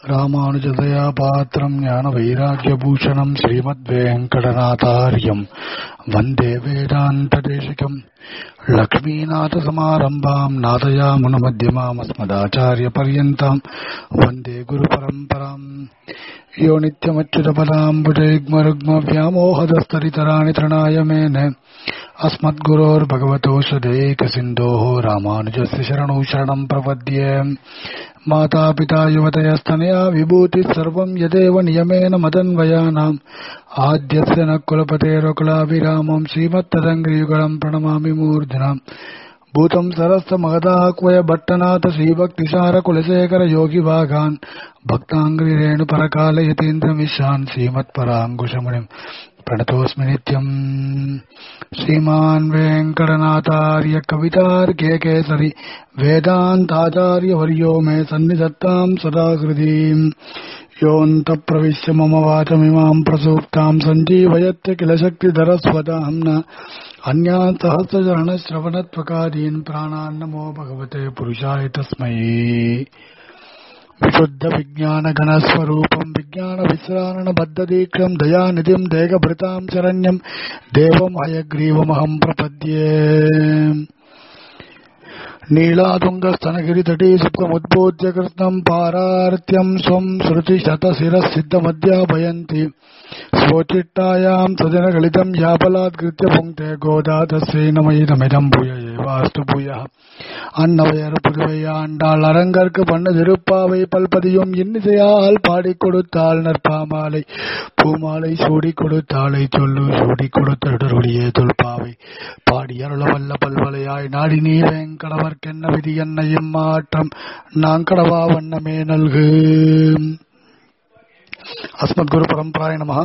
ராமானுஜதயா பாத்திரம் ஞான வைராக்கியபூஷணம் ஸ்ரீமத்வேங்கடநாதாரியம் வந்தே வேதாந்ததேசிகம் லக்ஷ்மீநாதசமாரம்பாம் நாதயாமுனமध्यமாமஸ்மதாச்சாரியपर्यन्ताम् वन्दे गुरुपरम्पराम् यो नित्यमच्युतपदाम्बुजैग्मरुग्मव्यामोहदस्तरितराणि तृणाय मेन अस्मद्गुरोर्भगवतोऽस्य देकसिन्धोः रामानुजस्य शरणौ शरणम् प्रपद्ये मातापिता युवतयस्तनया विभूतिः सर्वम् यदेव नियमेन मदन्वयानाम् आद्यस्य न कुलपतेरुकुलाभिरामम् श्रीमत्तदङ्ग्रियुगलम् प्रणमामि मूर्धनाम् भूतम् सरस्तमगदाह्वय भट्टनाथ श्रीभक्तिसारकुलशेखर योगिभागान् भक्ताङ्ग्रिरेणुपरकालयतीन्द्रमिशान् श्रीमत्पराङ्कुशमुनिम् प्रणतोऽस्मि नित्यम् श्रीमान् वेङ्कटनाथार्य कवितार्के केसरि वेदान्ताचार्यवर्यो मे सन्निधत्ताम् सदा हृदीम् योऽन्तप्रविश्य मम वाचमिमाम् प्रसूक्ताम् सञ्जीवयत्य किल शक्तिधरस्वदाम्न अन्यान् सहस्रचरणश्रवणत्वकादीन् प्राणान् नमो भगवते पुरुषाय तस्मै विशुद्धविज्ञानगणस्वरूपम् विज्ञानविश्रारणबद्धदीक्षम् दयानिधिम् देहभृताम् शरण्यम् देवम् हयग्रीवमहम् प्रपद्ये नीलातुङ्गस्तनगिरितटी सुप्तमुद्बोध्य कृष्णम् पारार्त्यम् स्वम् श्रुतिशतशिरः सिद्धमध्यापयन्ति स्वोचिट्टायाम् सजनगलितम् यापलात्कृत्य पुङ्क्ते गोदा तस्यै नमैदमिदम् भूय एवास्तु भूयः அன்னவையர் புதுவை ஆண்டாள் அரங்கற்கு பண்ண திருப்பாவை பல்பதியும் இன்னிசையால் பாடிக் கொடுத்தாள் நற்பாமாலை பூமாலை சூடிக் கொடுத்தாளை சொல்லு சூடிக் கொடுத்தருளியே தொல்பாவை பாடி அருளவல்ல பல்வலையாய் நாடி நீ வேங்கடவர்க்கென்ன விதி என்ன இம்மாற்றம் நாங்கடவா வண்ணமே நல்கு அஸ்மத் குரு பரம்பராய நம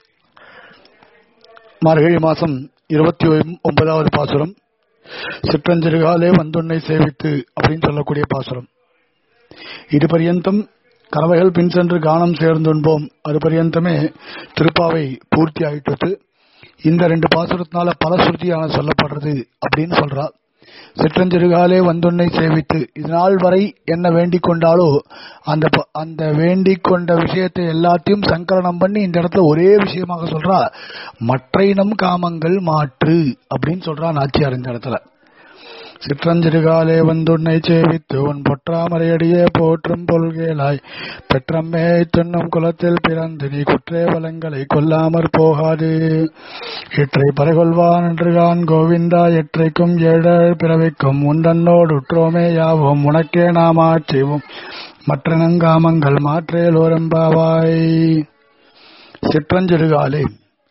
மார்கழி மாசம் இருபத்தி ஒன்பதாவது பாசுரம் சிற்றஞ்சிறுகாலே வந்துன்னை சேவித்து அப்படின்னு சொல்லக்கூடிய பாசுரம் இது பரியந்தம் கறவைகள் பின் சென்று கானம் சேர்ந்துன்போம் அது பரியந்தமே திருப்பாவை பூர்த்தி ஆயிட்டு இந்த ரெண்டு பாசுரத்தினால பல சுருதியான சொல்லப்படுறது அப்படின்னு சொல்றா சிற்றஞ்சிறுகாலே வந்துன்னை சேவித்து இதனால் வரை என்ன வேண்டிக் கொண்டாலோ அந்த அந்த வேண்டிக் கொண்ட விஷயத்தை எல்லாத்தையும் சங்கரணம் பண்ணி இந்த இடத்துல ஒரே விஷயமாக சொல்றா மற்ற இனம் காமங்கள் மாற்று அப்படின்னு சொல்றா நாச்சியார் இந்த இடத்துல சிற்றஞ்சிறுகாலே வந்துன்னை சேவித்து உன் பொற்றாமரையடியே போற்றும் பொல்கேளாய் பெற்றம்மே துண்ணும் குலத்தில் பிறந்து நீ குற்றே வளங்களை கொல்லாமற் போகாது இற்றை பறைகொள்வான் என்றுகான் கோவிந்தா எற்றைக்கும் ஏழல் பிறவைக்கும் உண்டன்னோடு உற்றோமே யாவோம் உனக்கே நாம் ஆட்சிவோம் மற்ற நங்காமங்கள் மாற்றேலோரம்பாவாய் சிற்றஞ்சிறுகாலே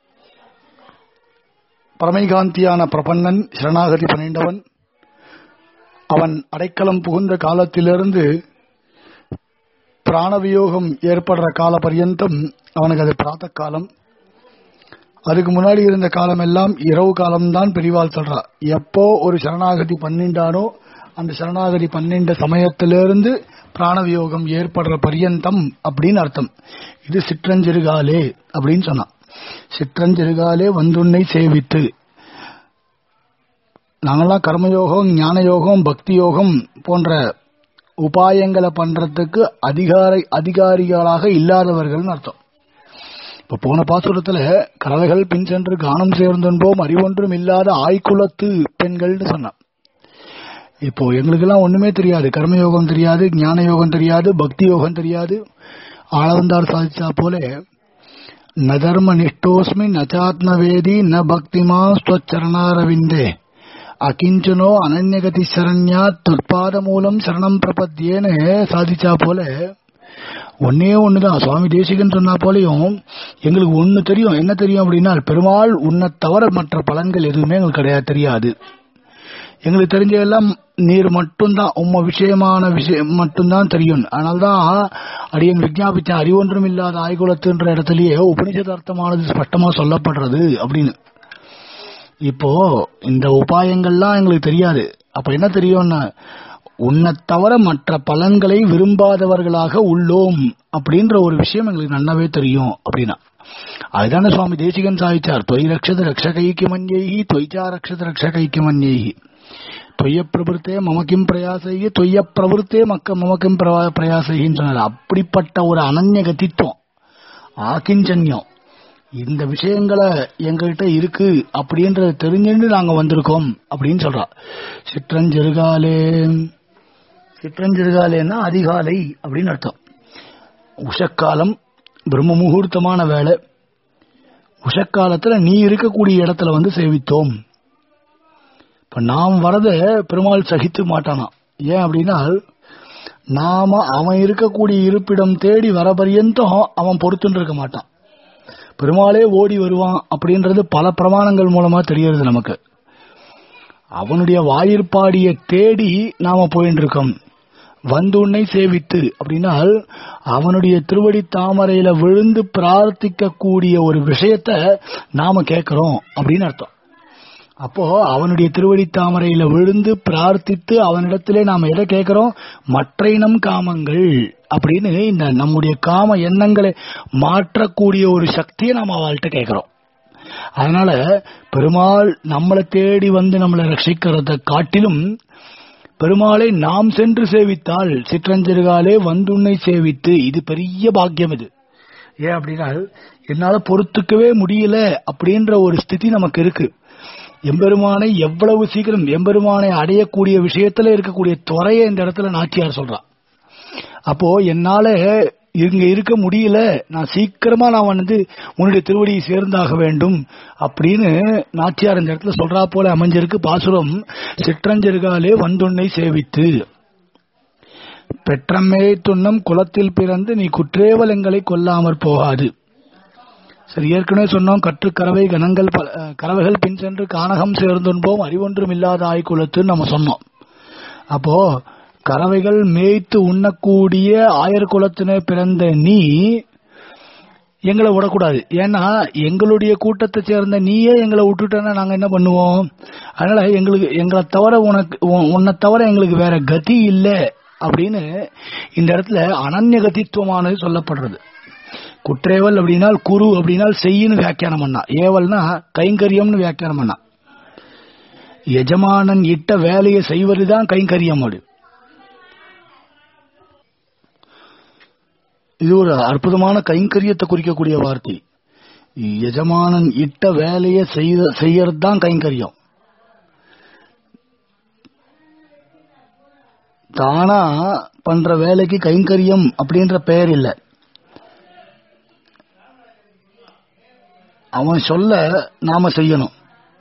பரமைகாந்தியான பிரபன்னன் சரணாகதி பணிந்தவன் அவன் அடைக்கலம் புகுந்த காலத்திலிருந்து பிராணவியோகம் ஏற்படுற கால பரியந்தம் அவனுக்கு அது பிராத்த காலம் அதுக்கு முன்னாடி இருந்த காலம் எல்லாம் இரவு காலம்தான் பெரிவால் சொல்றா எப்போ ஒரு சரணாகதி பண்ணிண்டானோ அந்த சரணாகதி பன்னிண்ட சமயத்திலிருந்து பிராணவியோகம் ஏற்படுற பரியந்தம் அப்படின்னு அர்த்தம் இது சிற்றஞ்சிறுகாலே அப்படின்னு சொன்னான் சிற்றஞ்சிறுகாலே வந்துன்னை சேவித்து நாங்கெல்லாம் கர்மயோகம் ஞான யோகம் பக்தி யோகம் போன்ற உபாயங்களை பண்றதுக்கு அதிகாரி அதிகாரிகளாக இல்லாதவர்கள் அர்த்தம் இப்ப போன பாசுரத்துல கறவைகள் பின் சென்று கானம் சேர்ந்தோம் அறிவொன்றும் இல்லாத ஆய்குலத்து பெண்கள்னு சொன்னான் இப்போ எங்களுக்கெல்லாம் ஒண்ணுமே தெரியாது கர்மயோகம் தெரியாது ஞான யோகம் தெரியாது பக்தி யோகம் தெரியாது ஆளவந்தார் சாதிச்சா போல நதர்ம நிஷ்டோஸ்மி நச்சாத்மவேதி ந பக்திமா ஸ்வச்சரணாரவிந்தே அகிஞ்சனோ அனன்யகதி சரண்யா தொற்பாத மூலம் சரணம் பிரபத்தியேன்னு சாதிச்சா போல ஒன்னே ஒண்ணுதான் சுவாமி தேசிகன் சொன்னா போலயும் எங்களுக்கு ஒண்ணு தெரியும் என்ன தெரியும் அப்படின்னா பெருமாள் உன்னை தவிர மற்ற பலன்கள் எதுவுமே எங்களுக்கு கிடையாது தெரியாது எங்களுக்கு தெரிஞ்ச எல்லாம் நீர் மட்டும்தான் உம்ம விஷயமான விஷயம் மட்டும்தான் தெரியும் அதனால்தான் அடியன் விஜாபிச்ச அறிவொன்றும் இல்லாத ஆய்குலத்துன்ற இடத்துலயே உபனிஷத அர்த்தமானது ஸ்பஷ்டமா சொல்லப்படுறது அப்படின்னு இப்போ இந்த உபாயங்கள்லாம் எங்களுக்கு தெரியாது அப்ப என்ன தெரியும்னா உன்னை தவிர மற்ற பலன்களை விரும்பாதவர்களாக உள்ளோம் அப்படின்ற ஒரு விஷயம் எங்களுக்கு நல்லாவே தெரியும் அப்படின்னா அதுதானே சுவாமி தேசிகன் சாதிச்சார் தொய் ரக்ஷத ரக்ஷகைக்கு மன்யைகி தொய்ச்சா ரக்ஷத ரக்ஷகைக்கு மன்யைகி தொய்ய பிரபுத்தே மமக்கிம் பிரயாசையே தொய்ய பிரவருத்தே மக்க மமக்கிம் பிரவா- பிரயாசைன்னு சொன்னார் அப்படிப்பட்ட ஒரு அனன்ய கதித்துவம் ஆக்கிஞ்சன்யம் இந்த விஷயங்களை எங்ககிட்ட இருக்கு அப்படின்றத தெரிஞ்சுட்டு நாங்க வந்திருக்கோம் அப்படின்னு சொல்றா சிற்றஞ்சிறுகாலே சிற்றஞ்சிறுகாலேன்னா அதிகாலை அப்படின்னு அர்த்தம் உஷக்காலம் பிரம்ம முகூர்த்தமான வேலை உஷக்காலத்துல நீ இருக்கக்கூடிய இடத்துல வந்து சேவித்தோம் இப்ப நாம் வரத பெருமாள் சகித்து மாட்டானாம் ஏன் அப்படின்னா நாம அவன் இருக்கக்கூடிய இருப்பிடம் தேடி வர பரியந்தம் அவன் பொறுத்துன்னு இருக்க மாட்டான் பெருமாளே ஓடி வருவான் அப்படின்றது பல பிரமாணங்கள் மூலமா தெரியறது நமக்கு அவனுடைய வாயிற்பாடிய தேடி நாம போயிட்டு இருக்கோம் வந்து உன்னை சேவித்து அப்படின்னால் அவனுடைய திருவடி தாமரையில விழுந்து பிரார்த்திக்க கூடிய ஒரு விஷயத்த நாம கேட்கிறோம் அப்படின்னு அர்த்தம் அப்போ அவனுடைய திருவடி தாமரையில விழுந்து பிரார்த்தித்து அவனிடத்திலே நாம எதை கேட்கிறோம் மற்ற இனம் காமங்கள் அப்படின்னு இந்த நம்முடைய காம எண்ணங்களை மாற்றக்கூடிய ஒரு சக்தியை நாம அவள்கிட்ட கேட்கிறோம் அதனால பெருமாள் நம்மளை தேடி வந்து நம்மளை ரட்சிக்கிறத காட்டிலும் பெருமாளை நாம் சென்று சேவித்தால் சிற்றஞ்சிறுகாலே வந்துன்னை சேவித்து இது பெரிய பாக்கியம் இது ஏன் அப்படின்னா என்னால பொறுத்துக்கவே முடியல அப்படின்ற ஒரு ஸ்திதி நமக்கு இருக்கு எம்பெருமானை எவ்வளவு சீக்கிரம் எம்பெருமானை அடையக்கூடிய விஷயத்துல இருக்கக்கூடிய துறையை இந்த இடத்துல நாச்சியார் சொல்றா அப்போ என்னால இங்க இருக்க முடியல நான் சீக்கிரமா நான் வந்து உன்னுடைய திருவடியை சேர்ந்தாக வேண்டும் அப்படின்னு நாச்சியார் இந்த இடத்துல சொல்றா போல அமைஞ்சிருக்கு பாசுரம் சிற்றஞ்சிறுகாலே வந்துன்னை சேவித்து பெற்றம்மே துண்ணம் குலத்தில் பிறந்து நீ குற்றேவலங்களை கொல்லாமற் போகாது சரி ஏற்கனவே சொன்னோம் கற்று கறவை கணங்கள் பல- அஹ், கறவைகள் பின் சென்று கானகம் சேர்ந்துன்போம் அறிவொன்றும் இல்லாத ஆய்குலத்துன்னு நம்ம சொன்னோம் அப்போ கறவைகள் மேய்த்து உண்ணக்கூடிய ஆயர் குலத்தினே பிறந்த நீ எங்களை விடக்கூடாது ஏன்னா எங்களுடைய கூட்டத்தை சேர்ந்த நீயே எங்களை விட்டுட்டேன்னா நாங்க என்ன பண்ணுவோம் அதனால எங்களுக்கு எங்களை தவிர உனக்கு உன்- உன்னை தவிர எங்களுக்கு வேற கதி இல்லை அப்படின்னு இந்த இடத்துல அனன்ய கதித்துவமானது சொல்லப்படுறது குற்றேவல் அப்படின்னால் குரு அப்படின்னால் செய்யின்னு வியாக்கியானம் பண்ணா ஏவல்னா கைங்கரியம்னு வியாக்கியானம் பண்ணா எஜமானன் இட்ட வேலையை செய்வதுதான் கைங்கரியம் அது இது ஒரு அற்புதமான கைங்கரியத்தை குறிக்கக்கூடிய வார்த்தை எஜமானன் இட்ட வேலையை செய்த செய்யறது தான் கைங்கரியம் தானா பண்ற வேலைக்கு கைங்கரியம் அப்படின்ற பெயர் இல்ல அவன் சொல்ல நாம செய்யணும்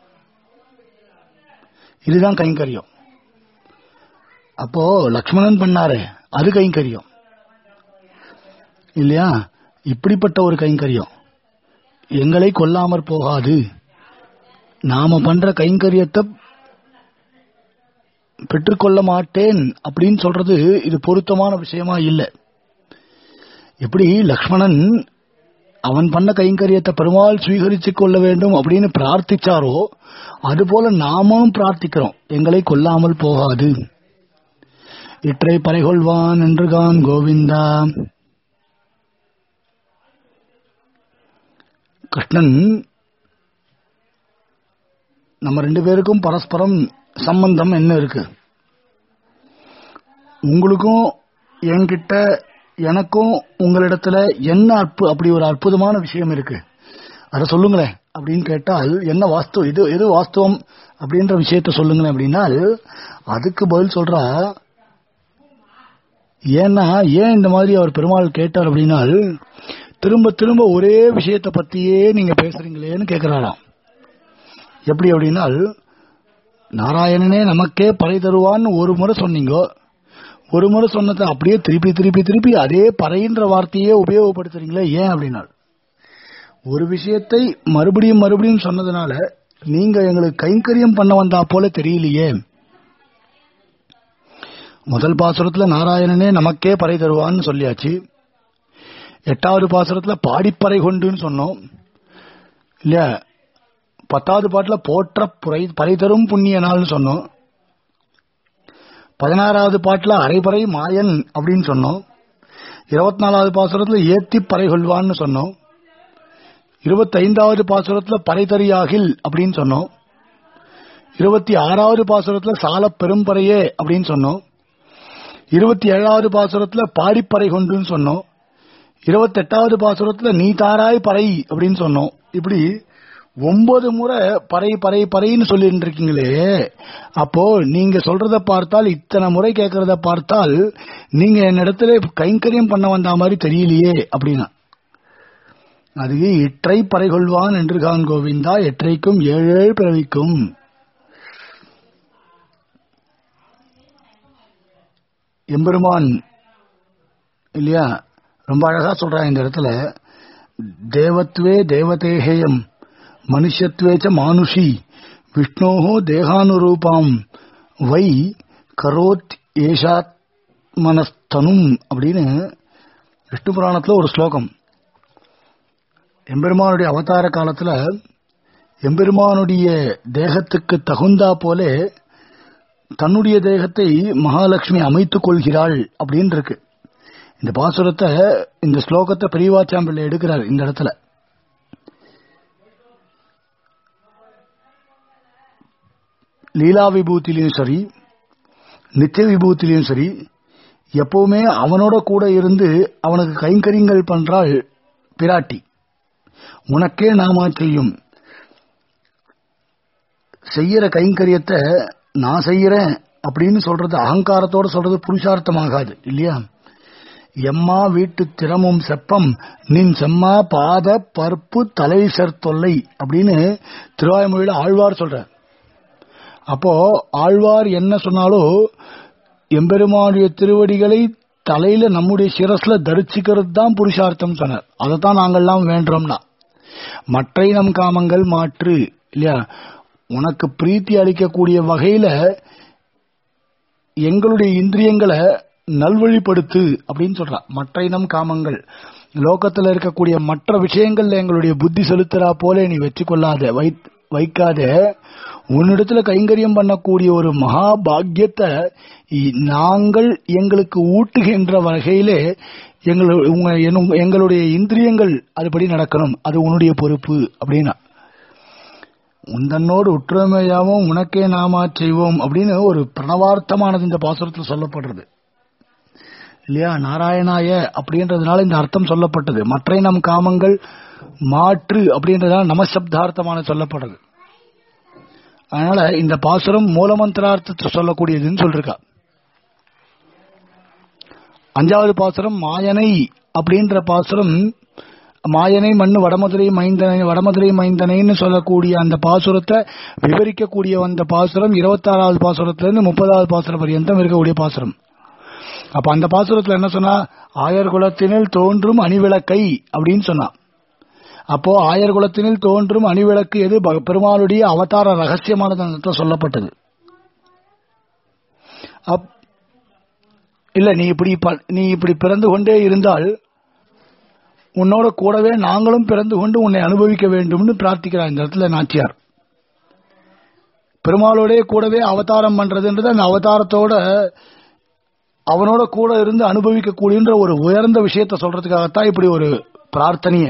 இதுதான் கைங்கரியம் அப்போ லக்ஷ்மணன் பண்ணாரு அது கைங்கரியம் இல்லையா இப்படிப்பட்ட ஒரு கைங்கரியம் எங்களை கொல்லாமற் போகாது நாம பண்ற கைங்கரியத்தை பெற்றுக்கொள்ள மாட்டேன் அப்படின்னு சொல்றது இது பொருத்தமான விஷயமா இல்லை எப்படி லக்ஷ்மணன் அவன் பண்ண கைங்கரியத்தை பெருமாள் சுவீகரித்துக் கொள்ள வேண்டும் அப்படின்னு பிரார்த்திச்சாரோ அதுபோல நாமும் பிரார்த்திக்கிறோம் எங்களை கொல்லாமல் போகாது இற்றை பறைகொள்வான் என்றுகான் கோவிந்தா கிருஷ்ணன் நம்ம ரெண்டு பேருக்கும் பரஸ்பரம் சம்பந்தம் என்ன இருக்கு உங்களுக்கும் என்கிட்ட எனக்கும் உங்களிடத்துல என்ன அற்பு அப்படி ஒரு அற்புதமான விஷயம் இருக்கு அதை சொல்லுங்களேன் அப்படின்னு கேட்டால் என்ன வாஸ்து இது எது வாஸ்தவம் அப்படின்ற விஷயத்த சொல்லுங்களேன் அப்படின்னால் அதுக்கு பதில் சொல்றா ஏன்னா ஏன் இந்த மாதிரி அவர் பெருமாள் கேட்டார் அப்படின்னால் திரும்ப திரும்ப ஒரே விஷயத்தை பத்தியே நீங்க பேசுறீங்களேன்னு கேட்கிறாராம் எப்படி அப்படின்னால் நாராயணனே நமக்கே பறை தருவான்னு ஒரு முறை சொன்னீங்க ஒரு முறை சொன்னதை அப்படியே திருப்பி திருப்பி திருப்பி அதே பறைன்ற வார்த்தையே உபயோகப்படுத்துறீங்களே ஏன் அப்படின்னா ஒரு விஷயத்தை மறுபடியும் மறுபடியும் சொன்னதுனால நீங்க எங்களுக்கு கைங்கரியம் பண்ண வந்தா போல தெரியலையே முதல் பாசுரத்துல நாராயணனே நமக்கே பறை தருவான்னு சொல்லியாச்சு எட்டாவது பாசுரத்துல பாடிப்பறை கொண்டுன்னு சொன்னோம் இல்லையா பத்தாவது பாட்டுல போற்ற புரை பறை தரும் புண்ணிய நாள்னு சொன்னோம் பதினாறாவது பாட்டுல அரைபறை மாயன் அப்படின்னு சொன்னோம் இருபத்தி நாலாவது பாசுரத்துல ஏத்தி பறை கொள்வான்னு சொன்னோம் இருபத்தைந்தாவது பாசுரத்துல பறைதறியாகில் அப்படின்னு சொன்னோம் இருபத்தி ஆறாவது பாசுரத்துல சால பெரும்பறையே அப்படின்னு சொன்னோம் இருபத்தி ஏழாவது பாசுரத்துல பாடிப்பறை கொண்டுன்னு சொன்னோம் இருபத்தி எட்டாவது பாசுரத்துல நீ தாராய் பறை அப்படின்னு சொன்னோம் இப்படி ஒன்பது முறை பறை பறை பறைன்னு சொல்லிட்டு இருக்கீங்களே அப்போ நீங்க சொல்றத பார்த்தால் இத்தனை முறை கேட்கறத பார்த்தால் நீங்க என்னிடத்துல கைங்கரியம் பண்ண வந்த மாதிரி தெரியலையே அப்படின்னா அது இற்றை பறை கொள்வான் என்று கான் கோவிந்தா எற்றைக்கும் ஏழேழு பிறவிக்கும் எம்பெருமான் இல்லையா ரொம்ப அழகா சொல்றான் இந்த இடத்துல தேவத்வே தேவதேகேயம் மனுஷத்வேச்ச மானுஷி விஷ்ணோஹோ தேகானுரூபாம் வை கரோத் ஏஷாத் மனஸ்தனும் அப்படின்னு விஷ்ணு புராணத்துல ஒரு ஸ்லோகம் எம்பெருமானுடைய அவதார காலத்துல எம்பெருமானுடைய தேகத்துக்கு தகுந்தா போல தன்னுடைய தேகத்தை மகாலட்சுமி அமைத்துக் கொள்கிறாள் அப்படின்னு இருக்கு இந்த பாசுரத்தை இந்த ஸ்லோகத்தை பெரியவாச்சாம்பிள்ளை எடுக்கிறார் இந்த இடத்துல லீலா விபூத்திலையும் சரி நித்திய விபூத்திலையும் சரி எப்பவுமே அவனோட கூட இருந்து அவனுக்கு கைங்கரியங்கள் பண்றாள் பிராட்டி உனக்கே நாமா செய்யும் செய்யற கைங்கரியத்தை நான் செய்யறேன் அப்படின்னு சொல்றது அகங்காரத்தோட சொல்றது புருஷார்த்தமாகாது இல்லையா எம்மா வீட்டு திறமும் செப்பம் நின் செம்மா பாத பருப்பு தலை தொல்லை அப்படின்னு திருவாய்மொழியில ஆழ்வார் சொல்ற அப்போ ஆழ்வார் என்ன சொன்னாலும் எம்பெருமானுடைய திருவடிகளை தலையில நம்முடைய சிரஸ்ல தரிச்சுக்கிறது தான் புருஷார்த்தம் சொன்னார் அதைத்தான் நாங்கள்லாம் வேண்டோம்னா மற்றை நம் காமங்கள் மாற்று இல்லையா உனக்கு பிரீத்தி அளிக்கக்கூடிய வகையில எங்களுடைய இந்திரியங்களை நல்வழிப்படுத்து அப்படின்னு சொல்றா மற்ற இனம் காமங்கள் லோகத்துல இருக்கக்கூடிய மற்ற விஷயங்கள்ல எங்களுடைய புத்தி செலுத்துறா போல நீ வச்சு கொள்ளாத வைக்காத உன்னிடத்துல கைங்கரியம் பண்ணக்கூடிய ஒரு மகா பாக்கியத்தை நாங்கள் எங்களுக்கு ஊட்டுகின்ற வகையிலே எங்களுடைய இந்திரியங்கள் அதுபடி நடக்கணும் அது உன்னுடைய பொறுப்பு அப்படின்னா உந்தன்னோடு ஒற்றுமையாவும் உனக்கே நாமா செய்வோம் அப்படின்னு ஒரு பிரணவார்த்தமானது இந்த பாசுரத்தில் சொல்லப்படுறது இல்லையா நாராயணாய அப்படின்றதுனால இந்த அர்த்தம் சொல்லப்பட்டது மற்ற நம் காமங்கள் மாற்று அப்படின்றதுனால நமசப்தார்த்தமான சொல்லப்படுறது அதனால இந்த பாசுரம் மூலமந்திரார்த்தத்தை சொல்லக்கூடியதுன்னு சொல்லிருக்கா அஞ்சாவது பாசுரம் மாயனை அப்படின்ற பாசுரம் மாயனை மண்ணு வடமதுரை மைந்தனை வடமதுரை மைந்தனைன்னு சொல்லக்கூடிய அந்த பாசுரத்தை விவரிக்கக்கூடிய அந்த பாசுரம் இருபத்தாறாவது பாசுரத்திலிருந்து முப்பதாவது பாசுரம் பரியந்தம் இருக்கக்கூடிய பாசுரம் அப்ப அந்த பாசுரத்துல என்ன சொன்னா ஆயர் குலத்தினில் தோன்றும் அணிவிளக்கை அப்படின்னு சொன்னா அப்போ ஆயர் குலத்தினில் தோன்றும் அணிவிளக்கு எது பெருமாளுடைய அவதார ரகசியமானது சொல்லப்பட்டது இல்ல நீ இப்படி நீ இப்படி பிறந்து கொண்டே இருந்தால் உன்னோட கூடவே நாங்களும் பிறந்து கொண்டு உன்னை அனுபவிக்க வேண்டும்னு பிரார்த்திக்கிறார் இந்த இடத்துல நாச்சியார் பெருமாளோட கூடவே அவதாரம் பண்றதுன்றது அந்த அவதாரத்தோட அவனோட கூட இருந்து அனுபவிக்கக்கூடியன்ற ஒரு உயர்ந்த விஷயத்த சொல்றதுக்காகத்தான் இப்படி ஒரு பிரார்த்தனைய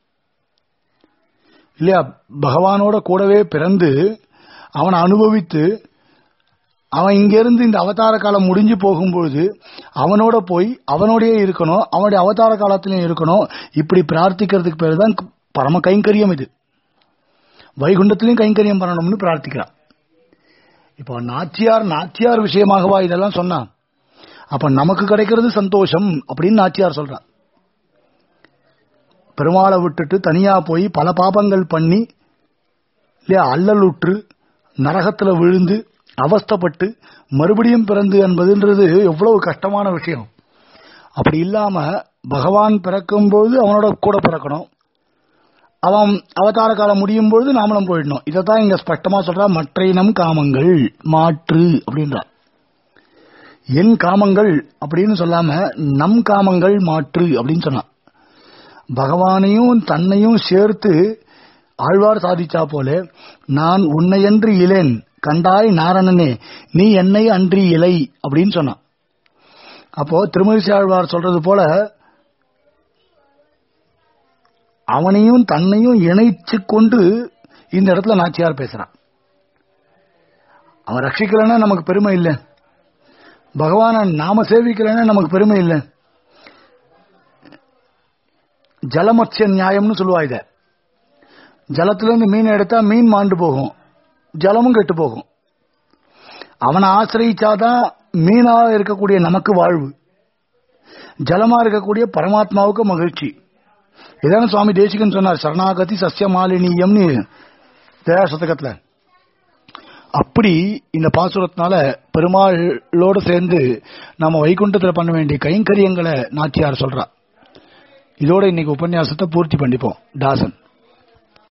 இல்லையா பகவானோட கூடவே பிறந்து அவனை அனுபவித்து அவன் இங்கிருந்து இந்த அவதார காலம் முடிஞ்சு போகும்பொழுது அவனோட போய் அவனோடயே இருக்கணும் அவனுடைய அவதார காலத்திலையும் இருக்கணும் இப்படி பிரார்த்திக்கிறதுக்கு பேர் தான் பரம கைங்கரியம் இது வைகுண்டத்திலையும் கைங்கரியம் பண்ணணும்னு பிரார்த்திக்கிறான் இப்போ நாச்சியார் நாச்சியார் விஷயமாகவா இதெல்லாம் சொன்னான் அப்ப நமக்கு கிடைக்கிறது சந்தோஷம் அப்படின்னு நாச்சியார் சொல்றான் பெருமாளை விட்டுட்டு தனியா போய் பல பாபங்கள் பண்ணி இல்லையா அல்லலுற்று நரகத்துல விழுந்து அவஸ்தப்பட்டு மறுபடியும் பிறந்து என்பதுன்றது எவ்வளவு கஷ்டமான விஷயம் அப்படி இல்லாம பகவான் பிறக்கும்போது அவனோட கூட பிறக்கணும் அவன் அவதார காலம் முடியும் பொழுது நாமளும் போயிடணும் இதைத்தான் இங்க ஸ்பஷ்டமா சொல்றா மற்ற இனம் காமங்கள் மாற்று அப்படின்றார் என் காமங்கள் அப்படின்னு சொல்லாம நம் காமங்கள் மாற்று அப்படின்னு சொன்னான் பகவானையும் தன்னையும் சேர்த்து ஆழ்வார் சாதிச்சா போல நான் உன்னையன்று இலேன் கண்டாய் நாரணனே நீ என்னை அன்றி இலை அப்படின்னு சொன்னான் அப்போ திருமழிசை ஆழ்வார் சொல்றது போல அவனையும் தன்னையும் இணைச்சு கொண்டு இந்த இடத்துல நாச்சியார் பேசுறான் அவன் ரட்சிக்கலன்னா நமக்கு பெருமை இல்லை பகவானை நாம சேவிக்கலன்னா நமக்கு பெருமை இல்லை ஜலமத்ய நியாயம்னு சொல்லுவா இத ஜலத்துல இருந்து மீன் எடுத்தா மீன் மாண்டு போகும் ஜலமும் கெட்டு போகும் அவனை ஆசிரியிச்சாதான் மீனா இருக்கக்கூடிய நமக்கு வாழ்வு ஜலமா இருக்கக்கூடிய பரமாத்மாவுக்கு மகிழ்ச்சி இதான சுவாமி தேசிகன் சொன்னார் சரணாகதி சசிய மாலினியம்னு தேசதகத்துல அப்படி இந்த பாசுரத்தினால பெருமாளோடு சேர்ந்து நம்ம வைகுண்டத்துல பண்ண வேண்டிய கைங்கரியங்களை நாச்சியார் சொல்றா இதோட இன்னைக்கு உபன்யாசத்தை பூர்த்தி பண்ணிப்போம் தாசன்